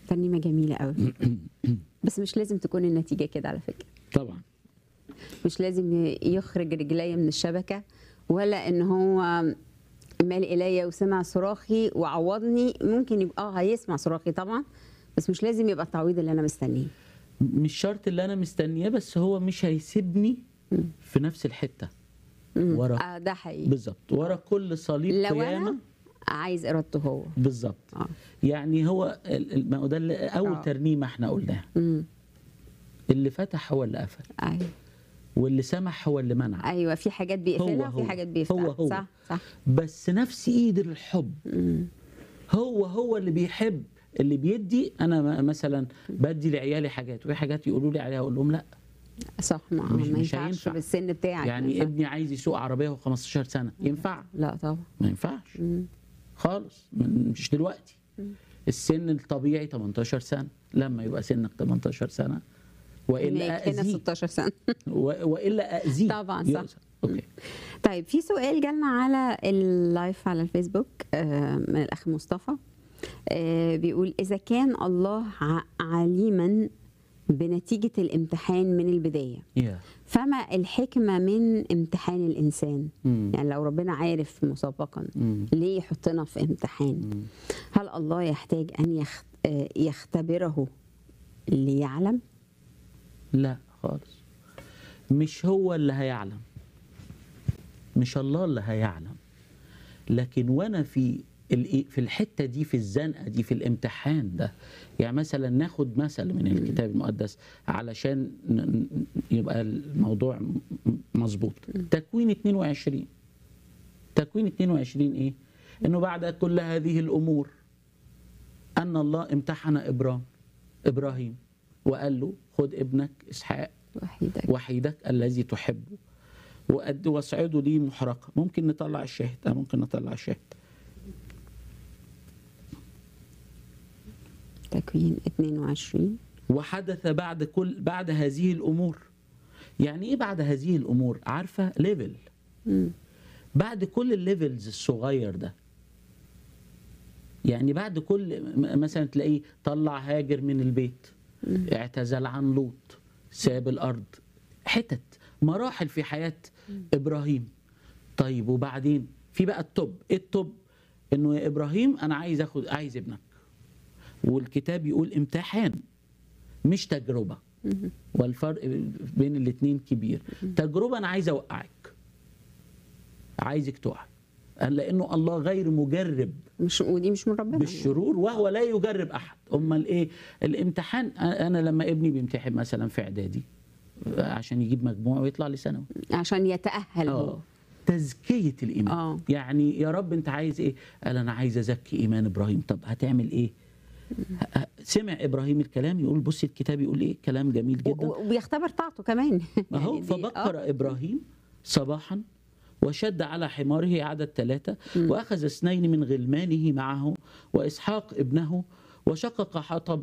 ترنيمه جميله قوي بس مش لازم تكون النتيجه كده على فكره طبعا مش لازم يخرج رجلي من الشبكه ولا ان هو مال الي وسمع صراخي وعوضني ممكن يبقى اه هيسمع صراخي طبعا بس مش لازم يبقى التعويض اللي انا مستنيه مش شرط اللي انا مستنياه بس هو مش هيسيبني في نفس الحته ورا آه ده حقيقي بالظبط ورا كل صليب لو قيامه انا عايز ارادته هو بالظبط اه يعني هو ال- ال- ما هو ده اللي- اول آه. ترنيمه احنا قلناها امم اللي فتح هو اللي قفل ايوه واللي سمح هو اللي منع ايوه في حاجات بيقفلها هو- وفي حاجات بيفتحها هو- هو. صح صح بس نفس ايد الحب مم. هو هو اللي بيحب اللي بيدي انا م- مثلا بدي لعيالي حاجات وفي حاجات يقولوا لي عليها اقول لهم لا صح ما مش- ما مش ينفعش هينفع. بالسن بتاعك ما يعني ينفعش. ابني عايز يسوق عربيه وهو 15 سنه ينفع لا طبعا ما ينفعش مم. خالص من- مش دلوقتي السن الطبيعي 18 سنه لما يبقى سنك 18 سنه والا هناك هنا اذيه 16 سنه و- والا اذيه طبعاً، صح. يؤذى. اوكي طيب في سؤال جالنا على اللايف على الفيسبوك آه، من الاخ مصطفى آه، بيقول اذا كان الله ع- عليما بنتيجه الامتحان من البدايه يا فما الحكمه من امتحان الانسان مم. يعني لو ربنا عارف مسبقا مم. ليه يحطنا في امتحان مم. هل الله يحتاج ان يخت... آه، يختبره ليعلم لا خالص مش هو اللي هيعلم مش الله اللي هيعلم لكن وانا في ال- في الحته دي في الزنقه دي في الامتحان ده يعني مثلا ناخد مثل من الكتاب المقدس علشان ن- ن- يبقى الموضوع م- م- مظبوط تكوين 22 تكوين 22 ايه انه بعد كل هذه الامور ان الله امتحن ابرام ابراهيم وقال له خد ابنك اسحاق وحيدك وحيدك الذي تحبه وأد واصعده لي محرقه ممكن نطلع الشاهد آه ممكن نطلع الشاهد تكوين 22 وحدث بعد كل بعد هذه الامور يعني ايه بعد هذه الامور عارفه ليفل مم. بعد كل الليفلز الصغير ده يعني بعد كل م- مثلا تلاقيه طلع هاجر من البيت اعتزل عن لوط ساب الارض حتت مراحل في حياه ابراهيم طيب وبعدين في بقى التوب ايه التوب انه يا ابراهيم انا عايز اخد عايز ابنك والكتاب يقول امتحان مش تجربه والفرق بين الاثنين كبير تجربه انا عايز اوقعك عايزك تقع قال لانه الله غير مجرب مش ودي مش من ربنا بالشرور وهو لا يجرب احد امال ايه الامتحان انا لما ابني بيمتحن مثلا في اعدادي عشان يجيب مجموع ويطلع لثانوي يعني عشان يتاهل هو اه تزكيه الايمان آه. يعني يا رب انت عايز ايه قال انا عايز ازكي ايمان ابراهيم طب هتعمل ايه ه- ه- سمع ابراهيم الكلام يقول بص الكتاب يقول ايه كلام جميل و- جدا و- وبيختبر طاعته كمان اهو يعني دي- فبكر آه. ابراهيم صباحا وشد على حماره عدد ثلاثة وأخذ اثنين من غلمانه معه وإسحاق ابنه وشقق حطب